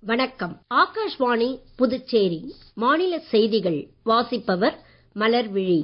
வணக்கம் ஆகாஷ்வாணி புதுச்சேரி மாநில செய்திகள் வாசிப்பவர் மலர்விழி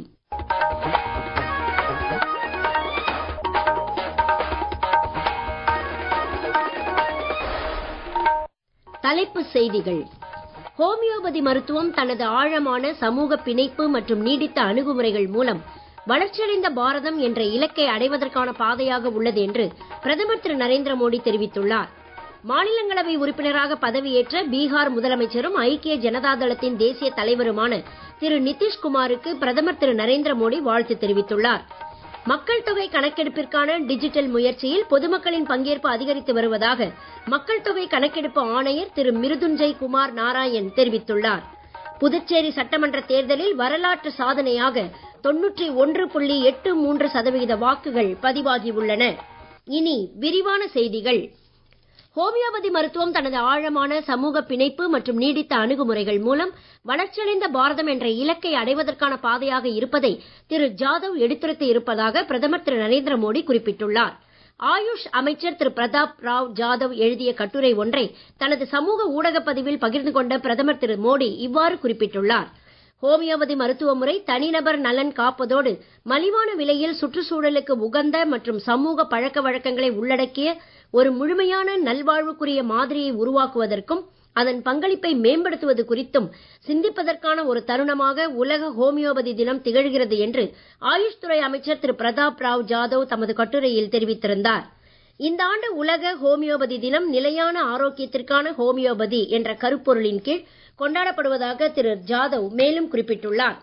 தலைப்புச் செய்திகள் ஹோமியோபதி மருத்துவம் தனது ஆழமான சமூக பிணைப்பு மற்றும் நீடித்த அணுகுமுறைகள் மூலம் வளர்ச்சியடைந்த பாரதம் என்ற இலக்கை அடைவதற்கான பாதையாக உள்ளது என்று பிரதமர் திரு நரேந்திர மோடி தெரிவித்துள்ளார் மாநிலங்களவை உறுப்பினராக பதவியேற்ற பீகார் முதலமைச்சரும் ஐக்கிய ஜனதா தளத்தின் தேசிய தலைவருமான திரு நிதிஷ்குமாருக்கு பிரதமர் திரு நரேந்திர மோடி வாழ்த்து தெரிவித்துள்ளார் மக்கள் தொகை கணக்கெடுப்பிற்கான டிஜிட்டல் முயற்சியில் பொதுமக்களின் பங்கேற்பு அதிகரித்து வருவதாக மக்கள் தொகை கணக்கெடுப்பு ஆணையர் திரு மிருதுஞ்சய் குமார் நாராயண் தெரிவித்துள்ளார் புதுச்சேரி சட்டமன்ற தேர்தலில் வரலாற்று சாதனையாக தொன்னூற்றி ஒன்று புள்ளி எட்டு மூன்று சதவிகித வாக்குகள் பதிவாகியுள்ளன இனி விரிவான செய்திகள் ஹோமியோபதி மருத்துவம் தனது ஆழமான சமூக பிணைப்பு மற்றும் நீடித்த அணுகுமுறைகள் மூலம் வளர்ச்சியடைந்த பாரதம் என்ற இலக்கை அடைவதற்கான பாதையாக இருப்பதை திரு ஜாதவ் எடுத்துரைத்து இருப்பதாக பிரதமர் திரு நரேந்திர மோடி குறிப்பிட்டுள்ளார் ஆயுஷ் அமைச்சர் திரு பிரதாப் ராவ் ஜாதவ் எழுதிய கட்டுரை ஒன்றை தனது சமூக ஊடகப் பதிவில் பகிர்ந்து கொண்ட பிரதமர் திரு மோடி இவ்வாறு குறிப்பிட்டுள்ளார் ஹோமியோபதி மருத்துவ முறை தனிநபர் நலன் காப்பதோடு மலிவான விலையில் சுற்றுச்சூழலுக்கு உகந்த மற்றும் சமூக பழக்க வழக்கங்களை உள்ளடக்கிய ஒரு முழுமையான நல்வாழ்வுக்குரிய மாதிரியை உருவாக்குவதற்கும் அதன் பங்களிப்பை மேம்படுத்துவது குறித்தும் சிந்திப்பதற்கான ஒரு தருணமாக உலக ஹோமியோபதி தினம் திகழ்கிறது என்று ஆயுஷ் துறை அமைச்சர் திரு பிரதாப் ராவ் ஜாதவ் தமது கட்டுரையில் தெரிவித்திருந்தார் இந்த ஆண்டு உலக ஹோமியோபதி தினம் நிலையான ஆரோக்கியத்திற்கான ஹோமியோபதி என்ற கருப்பொருளின் கீழ் கொண்டாடப்படுவதாக திரு ஜாதவ் மேலும் குறிப்பிட்டுள்ளார்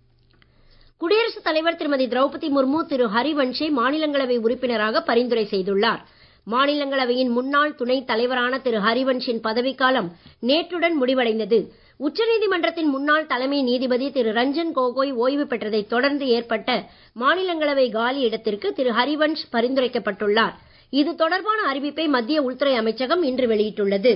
குடியரசுத் தலைவர் திருமதி திரௌபதி முர்மு திரு ஹரிவன்ஷை மாநிலங்களவை உறுப்பினராக பரிந்துரை செய்துள்ளார் மாநிலங்களவையின் முன்னாள் துணைத் தலைவரான திரு ஹரிவன்ஷின் பதவிக்காலம் நேற்றுடன் முடிவடைந்தது உச்சநீதிமன்றத்தின் முன்னாள் தலைமை நீதிபதி திரு ரஞ்சன் கோகோய் ஓய்வு பெற்றதைத் தொடர்ந்து ஏற்பட்ட மாநிலங்களவை காலி இடத்திற்கு திரு ஹரிவன்ஷ் பரிந்துரைக்கப்பட்டுள்ளார் இது தொடர்பான அறிவிப்பை மத்திய உள்துறை அமைச்சகம் இன்று வெளியிட்டுள்ளது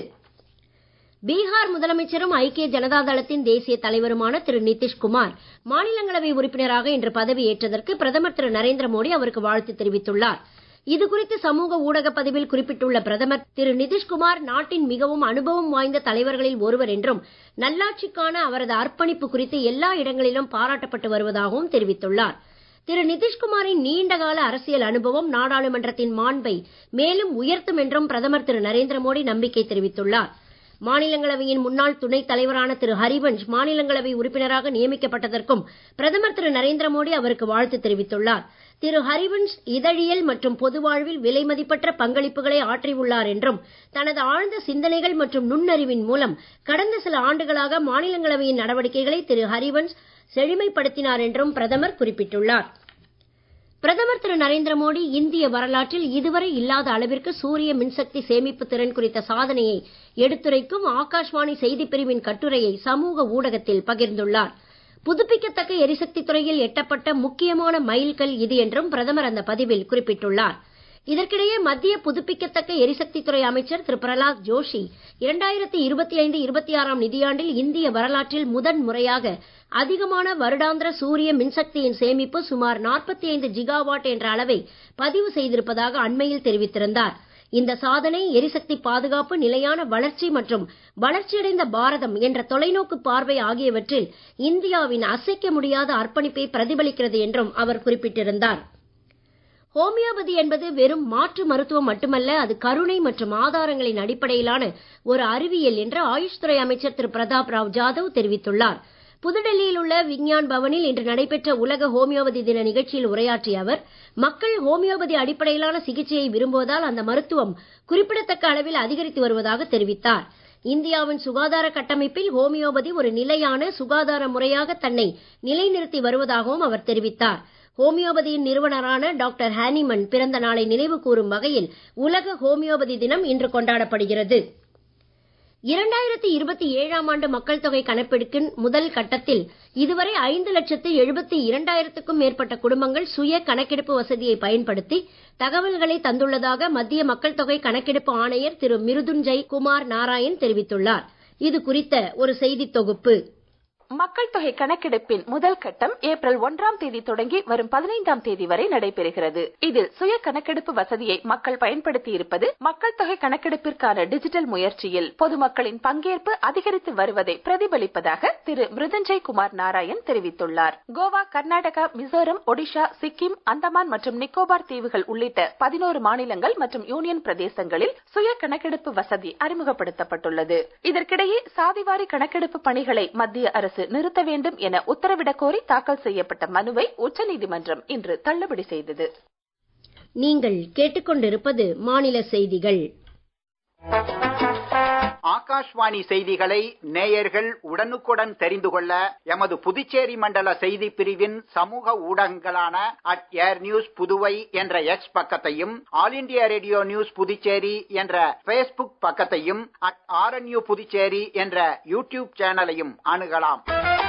பீகார் முதலமைச்சரும் ஐக்கிய ஜனதா தளத்தின் தேசிய தலைவருமான திரு நிதிஷ்குமார் மாநிலங்களவை உறுப்பினராக இன்று பதவியேற்றதற்கு பிரதமர் திரு நரேந்திர மோடி அவருக்கு வாழ்த்து தெரிவித்துள்ளார் இது குறித்து சமூக ஊடகப் பதிவில் குறிப்பிட்டுள்ள பிரதமர் திரு நிதிஷ்குமார் நாட்டின் மிகவும் அனுபவம் வாய்ந்த தலைவர்களில் ஒருவர் என்றும் நல்லாட்சிக்கான அவரது அர்ப்பணிப்பு குறித்து எல்லா இடங்களிலும் பாராட்டப்பட்டு வருவதாகவும் தெரிவித்துள்ளார் திரு நிதிஷ்குமாரின் நீண்டகால அரசியல் அனுபவம் நாடாளுமன்றத்தின் மாண்பை மேலும் உயர்த்தும் என்றும் பிரதமர் திரு நரேந்திர மோடி நம்பிக்கை தெரிவித்துள்ளார் மாநிலங்களவையின் முன்னாள் துணைத் தலைவரான திரு ஹரிவன்ஷ் மாநிலங்களவை உறுப்பினராக நியமிக்கப்பட்டதற்கும் பிரதமர் திரு நரேந்திர மோடி அவருக்கு வாழ்த்து தெரிவித்துள்ளார் திரு ஹரிவன்ஷ் இதழியல் மற்றும் பொது வாழ்வில் விலை மதிப்பற்ற பங்களிப்புகளை ஆற்றியுள்ளார் என்றும் தனது ஆழ்ந்த சிந்தனைகள் மற்றும் நுண்ணறிவின் மூலம் கடந்த சில ஆண்டுகளாக மாநிலங்களவையின் நடவடிக்கைகளை திரு ஹரிவன்ஷ் செழுமைப்படுத்தினார் என்றும் பிரதமர் குறிப்பிட்டுள்ளார் பிரதமர் திரு நரேந்திர மோடி இந்திய வரலாற்றில் இதுவரை இல்லாத அளவிற்கு சூரிய மின்சக்தி சேமிப்பு திறன் குறித்த சாதனையை எடுத்துரைக்கும் ஆகாஷ்வாணி செய்திப் பிரிவின் கட்டுரையை சமூக ஊடகத்தில் பகிர்ந்துள்ளார் புதுப்பிக்கத்தக்க எரிசக்தி துறையில் எட்டப்பட்ட முக்கியமான மைல்கல் இது என்றும் பிரதமர் அந்த பதிவில் குறிப்பிட்டுள்ளார் இதற்கிடையே மத்திய புதுப்பிக்கத்தக்க எரிசக்தி துறை அமைச்சர் திரு பிரலாத் ஜோஷி இரண்டாயிரத்தி இருபத்தி ஐந்து இருபத்தி ஆறாம் நிதியாண்டில் இந்திய வரலாற்றில் முதன் முறையாக அதிகமான வருடாந்திர சூரிய மின்சக்தியின் சேமிப்பு சுமார் நாற்பத்தி ஐந்து ஜிகாவாட் என்ற அளவை பதிவு செய்திருப்பதாக அண்மையில் தெரிவித்திருந்தார் இந்த சாதனை எரிசக்தி பாதுகாப்பு நிலையான வளர்ச்சி மற்றும் வளர்ச்சியடைந்த பாரதம் என்ற தொலைநோக்கு பார்வை ஆகியவற்றில் இந்தியாவின் அசைக்க முடியாத அர்ப்பணிப்பை பிரதிபலிக்கிறது என்றும் அவர் குறிப்பிட்டிருந்தார் ஹோமியோபதி என்பது வெறும் மாற்று மருத்துவம் மட்டுமல்ல அது கருணை மற்றும் ஆதாரங்களின் அடிப்படையிலான ஒரு அறிவியல் என்று ஆயுஷ் துறை அமைச்சர் திரு பிரதாப் ராவ் ஜாதவ் தெரிவித்துள்ளார் புதுடெல்லியில் உள்ள விஞ்ஞான் பவனில் இன்று நடைபெற்ற உலக ஹோமியோபதி தின நிகழ்ச்சியில் உரையாற்றிய அவர் மக்கள் ஹோமியோபதி அடிப்படையிலான சிகிச்சையை விரும்புவதால் அந்த மருத்துவம் குறிப்பிடத்தக்க அளவில் அதிகரித்து வருவதாக தெரிவித்தார் இந்தியாவின் சுகாதார கட்டமைப்பில் ஹோமியோபதி ஒரு நிலையான சுகாதார முறையாக தன்னை நிலைநிறுத்தி வருவதாகவும் அவர் தெரிவித்தார் ஹோமியோபதியின் நிறுவனரான டாக்டர் ஹானிமன் பிறந்த நாளை நினைவு கூறும் வகையில் உலக ஹோமியோபதி தினம் இன்று கொண்டாடப்படுகிறது இரண்டாயிரத்தி இருபத்தி ஏழாம் ஆண்டு மக்கள் தொகை கணக்கெடுப்பின் முதல் கட்டத்தில் இதுவரை ஐந்து லட்சத்து எழுபத்தி இரண்டாயிரத்துக்கும் மேற்பட்ட குடும்பங்கள் சுய கணக்கெடுப்பு வசதியை பயன்படுத்தி தகவல்களை தந்துள்ளதாக மத்திய மக்கள் தொகை கணக்கெடுப்பு ஆணையர் திரு மிருதுஞ்சய் குமார் நாராயண் தெரிவித்துள்ளார் இது குறித்த ஒரு செய்தித் தொகுப்பு மக்கள் தொகை கணக்கெடுப்பின் முதல் கட்டம் ஏப்ரல் ஒன்றாம் தேதி தொடங்கி வரும் பதினைந்தாம் தேதி வரை நடைபெறுகிறது இதில் சுய கணக்கெடுப்பு வசதியை மக்கள் பயன்படுத்தி இருப்பது மக்கள் தொகை கணக்கெடுப்பிற்கான டிஜிட்டல் முயற்சியில் பொதுமக்களின் பங்கேற்பு அதிகரித்து வருவதை பிரதிபலிப்பதாக திரு மிருதஞ்சய் குமார் நாராயண் தெரிவித்துள்ளார் கோவா கர்நாடகா மிசோரம் ஒடிஷா சிக்கிம் அந்தமான் மற்றும் நிக்கோபார் தீவுகள் உள்ளிட்ட பதினோரு மாநிலங்கள் மற்றும் யூனியன் பிரதேசங்களில் சுய கணக்கெடுப்பு வசதி அறிமுகப்படுத்தப்பட்டுள்ளது இதற்கிடையே சாதிவாரி கணக்கெடுப்பு பணிகளை மத்திய அரசு நிறுத்த வேண்டும் என உத்தரவிடக் கோரி தாக்கல் செய்யப்பட்ட மனுவை உச்சநீதிமன்றம் இன்று தள்ளுபடி செய்தது நீங்கள் கேட்டுக்கொண்டிருப்பது மாநில செய்திகள் ஆகாஷ்வாணி செய்திகளை நேயர்கள் உடனுக்குடன் தெரிந்து கொள்ள எமது புதுச்சேரி மண்டல செய்தி பிரிவின் சமூக ஊடகங்களான அட் ஏர் நியூஸ் புதுவை என்ற எக்ஸ் பக்கத்தையும் all India radio news Puducherry என்ற பேஸ்புக் பக்கத்தையும் அட் ஆர்என்யூ புதுச்சேரி என்ற யூடியூப் சேனலையும் அணுகலாம்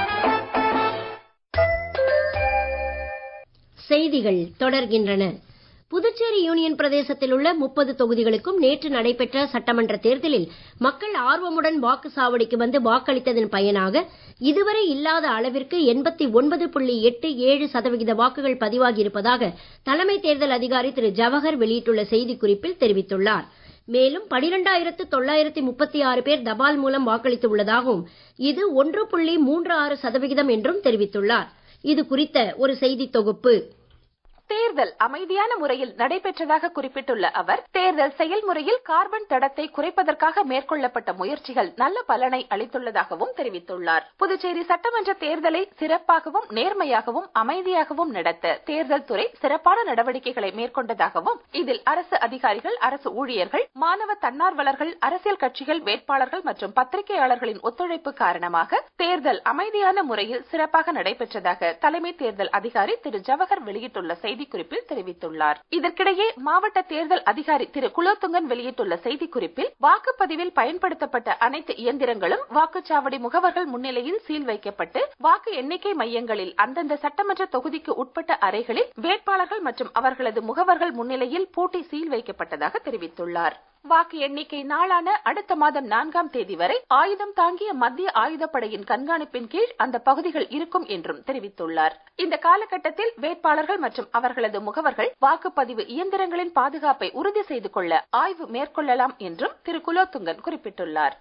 செய்திகள் தொடர்கின்றன புதுச்சேரி யூனியன் பிரதேசத்தில் உள்ள முப்பது தொகுதிகளுக்கும் நேற்று நடைபெற்ற சட்டமன்ற தேர்தலில் மக்கள் ஆர்வமுடன் வாக்கு சாவடிக்கு வந்து வாக்களித்ததன் பயனாக இதுவரை இல்லாத அளவிற்கு எண்பத்தி ஒன்பது புள்ளி எட்டு ஏழு சதவிகித வாக்குகள் பதிவாகி இருப்பதாக தலைமை தேர்தல் அதிகாரி திரு ஜவஹர் வெளியிட்டுள்ள செய்திக்குறிப்பில் தெரிவித்துள்ளார் மேலும் பனிரெண்டாயிரத்து தொள்ளாயிரத்தி முப்பத்தி ஆறு பேர் தபால் மூலம் வாக்களித்து உள்ளதாகவும் இது ஒன்று புள்ளி மூன்று ஆறு சதவிகிதம் என்றும் தெரிவித்துள்ளார் இது குறித்த ஒரு செய்தி தொகுப்பு தேர்தல் அமைதியான முறையில் நடைபெற்றதாக குறிப்பிட்டுள்ள அவர் தேர்தல் செயல்முறையில் கார்பன் தடத்தை குறைப்பதற்காக மேற்கொள்ளப்பட்ட முயற்சிகள் நல்ல பலனை அளித்துள்ளதாகவும் தெரிவித்துள்ளார் புதுச்சேரி சட்டமன்ற தேர்தலை சிறப்பாகவும் நேர்மையாகவும் அமைதியாகவும் நடத்த தேர்தல் துறை சிறப்பான நடவடிக்கைகளை மேற்கொண்டதாகவும் இதில் அரசு அதிகாரிகள் அரசு ஊழியர்கள் மாணவ தன்னார்வலர்கள் அரசியல் கட்சிகள் வேட்பாளர்கள் மற்றும் பத்திரிகையாளர்களின் ஒத்துழைப்பு காரணமாக தேர்தல் அமைதியான முறையில் சிறப்பாக நடைபெற்றதாக தலைமை தேர்தல் அதிகாரி திரு ஜவஹர் வெளியிட்டுள்ள செய்தி செய்திக்குறிப்பில் தெரிவித்துள்ளார் இதற்கிடையே மாவட்ட தேர்தல் அதிகாரி திரு குலோத்துங்கன் வெளியிட்டுள்ள செய்திக்குறிப்பில் வாக்குப்பதிவில் பயன்படுத்தப்பட்ட அனைத்து இயந்திரங்களும் வாக்குச்சாவடி முகவர்கள் முன்னிலையில் சீல் வைக்கப்பட்டு வாக்கு எண்ணிக்கை மையங்களில் அந்தந்த சட்டமன்ற தொகுதிக்கு உட்பட்ட அறைகளில் வேட்பாளர்கள் மற்றும் அவர்களது முகவர்கள் முன்னிலையில் பூட்டி சீல் வைக்கப்பட்டதாக தெரிவித்துள்ளார் வாக்கு எண்ணிக்கை நாளான அடுத்த மாதம் நான்காம் தேதி வரை ஆயுதம் தாங்கிய மத்திய ஆயுதப்படையின் கண்காணிப்பின் கீழ் அந்த பகுதிகள் இருக்கும் என்றும் தெரிவித்துள்ளார் இந்த காலகட்டத்தில் வேட்பாளர்கள் மற்றும் அவர்களது முகவர்கள் வாக்குப்பதிவு இயந்திரங்களின் பாதுகாப்பை உறுதி செய்து கொள்ள ஆய்வு மேற்கொள்ளலாம் என்றும் திரு குலோத்துங்கன் குறிப்பிட்டுள்ளார்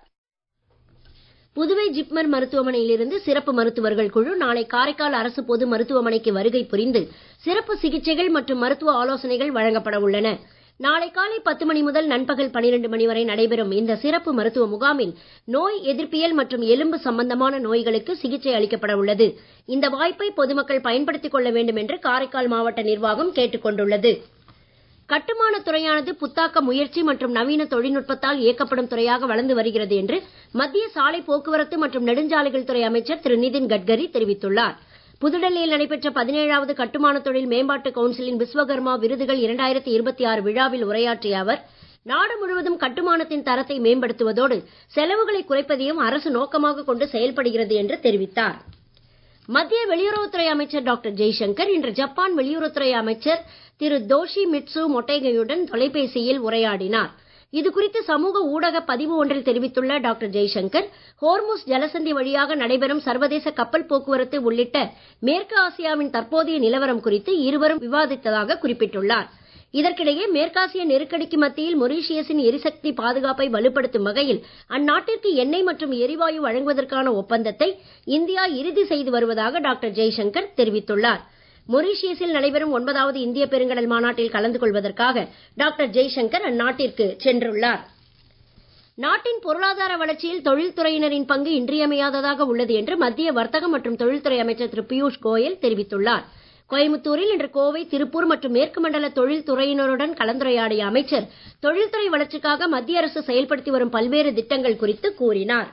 புதுவை ஜிப்மர் மருத்துவமனையிலிருந்து சிறப்பு மருத்துவர்கள் குழு நாளை காரைக்கால் அரசு பொது மருத்துவமனைக்கு வருகை புரிந்து சிறப்பு சிகிச்சைகள் மற்றும் மருத்துவ ஆலோசனைகள் வழங்கப்பட உள்ளன நாளை காலை பத்து மணி முதல் நண்பகல் பனிரெண்டு மணி வரை நடைபெறும் இந்த சிறப்பு மருத்துவ முகாமில் நோய் எதிர்ப்பியல் மற்றும் எலும்பு சம்பந்தமான நோய்களுக்கு சிகிச்சை அளிக்கப்பட உள்ளது இந்த வாய்ப்பை பொதுமக்கள் பயன்படுத்திக் கொள்ள வேண்டும் என்று காரைக்கால் மாவட்ட நிர்வாகம் கேட்டுக் கொண்டுள்ளது கட்டுமானத் துறையானது புத்தாக்க முயற்சி மற்றும் நவீன தொழில்நுட்பத்தால் இயக்கப்படும் துறையாக வளர்ந்து வருகிறது என்று மத்திய சாலை போக்குவரத்து மற்றும் நெடுஞ்சாலைகள் துறை அமைச்சர் திரு நிதின் கட்கரி தெரிவித்துள்ளார் புதுடெல்லியில் நடைபெற்ற பதினேழாவது கட்டுமான தொழில் மேம்பாட்டு கவுன்சிலின் விஸ்வகர்மா விருதுகள் இரண்டாயிரத்தி இருபத்தி ஆறு விழாவில் உரையாற்றிய அவர் நாடு முழுவதும் கட்டுமானத்தின் தரத்தை மேம்படுத்துவதோடு செலவுகளை குறைப்பதையும் அரசு நோக்கமாக கொண்டு செயல்படுகிறது என்று தெரிவித்தார் மத்திய வெளியுறவுத்துறை அமைச்சர் டாக்டர் ஜெய்சங்கர் இன்று ஜப்பான் வெளியுறவுத்துறை அமைச்சர் திரு தோஷி மிட்சு மொட்டேகையுடன் தொலைபேசியில் உரையாடினார் இது குறித்து சமூக ஊடக பதிவு ஒன்றில் தெரிவித்துள்ள டாக்டர் ஜெய்சங்கர் ஹோர்முஸ் ஜலசந்தி வழியாக நடைபெறும் சர்வதேச கப்பல் போக்குவரத்து உள்ளிட்ட மேற்கு ஆசியாவின் தற்போதைய நிலவரம் குறித்து இருவரும் விவாதித்ததாக குறிப்பிட்டுள்ளார் இதற்கிடையே மேற்காசிய நெருக்கடிக்கு மத்தியில் மொரீஷியஸின் எரிசக்தி பாதுகாப்பை வலுப்படுத்தும் வகையில் அந்நாட்டிற்கு எண்ணெய் மற்றும் எரிவாயு வழங்குவதற்கான ஒப்பந்தத்தை இந்தியா இறுதி செய்து வருவதாக டாக்டர் ஜெய்சங்கர் தெரிவித்துள்ளார் மொரீஷியஸில் நடைபெறும் ஒன்பதாவது இந்திய பெருங்கடல் மாநாட்டில் கலந்து கொள்வதற்காக டாக்டர் ஜெய்சங்கர் அந்நாட்டிற்கு சென்றுள்ளார் நாட்டின் பொருளாதார வளர்ச்சியில் தொழில்துறையினரின் பங்கு இன்றியமையாததாக உள்ளது என்று மத்திய வர்த்தகம் மற்றும் தொழில்துறை அமைச்சர் திரு பியூஷ் கோயல் தெரிவித்துள்ளார் கோயம்புத்தூரில் இன்று கோவை திருப்பூர் மற்றும் மேற்கு மண்டல தொழில்துறையினருடன் கலந்துரையாடிய அமைச்சர் தொழில்துறை வளர்ச்சிக்காக மத்திய அரசு செயல்படுத்தி வரும் பல்வேறு திட்டங்கள் குறித்து கூறினார்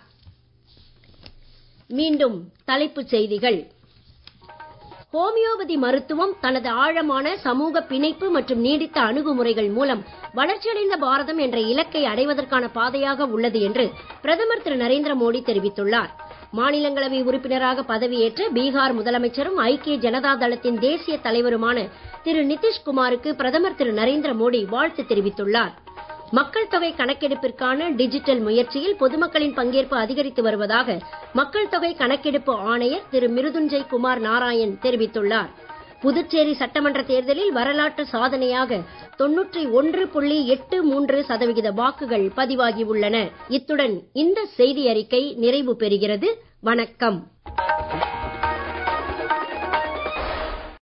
மீண்டும் தலைப்புச் செய்திகள் ஹோமியோபதி மருத்துவம் தனது ஆழமான சமூக பிணைப்பு மற்றும் நீடித்த அணுகுமுறைகள் மூலம் வளர்ச்சியடைந்த பாரதம் என்ற இலக்கை அடைவதற்கான பாதையாக உள்ளது என்று பிரதமர் திரு நரேந்திர மோடி தெரிவித்துள்ளார் மாநிலங்களவை உறுப்பினராக பதவியேற்ற பீகார் முதலமைச்சரும் ஐக்கிய ஜனதா தளத்தின் தேசிய தலைவருமான திரு நிதிஷ்குமாருக்கு பிரதமர் திரு நரேந்திர மோடி வாழ்த்து தெரிவித்துள்ளார் மக்கள் தொகை கணக்கெடுப்பிற்கான டிஜிட்டல் முயற்சியில் பொதுமக்களின் பங்கேற்பு அதிகரித்து வருவதாக மக்கள் தொகை கணக்கெடுப்பு ஆணையர் திரு மிருதுஞ்சய் குமார் நாராயண் தெரிவித்துள்ளார் புதுச்சேரி சட்டமன்ற தேர்தலில் வரலாற்று சாதனையாக தொன்னூற்றி ஒன்று புள்ளி எட்டு மூன்று சதவிகித வாக்குகள் பதிவாகி உள்ளன இத்துடன் இந்த செய்தி அறிக்கை நிறைவு பெறுகிறது வணக்கம்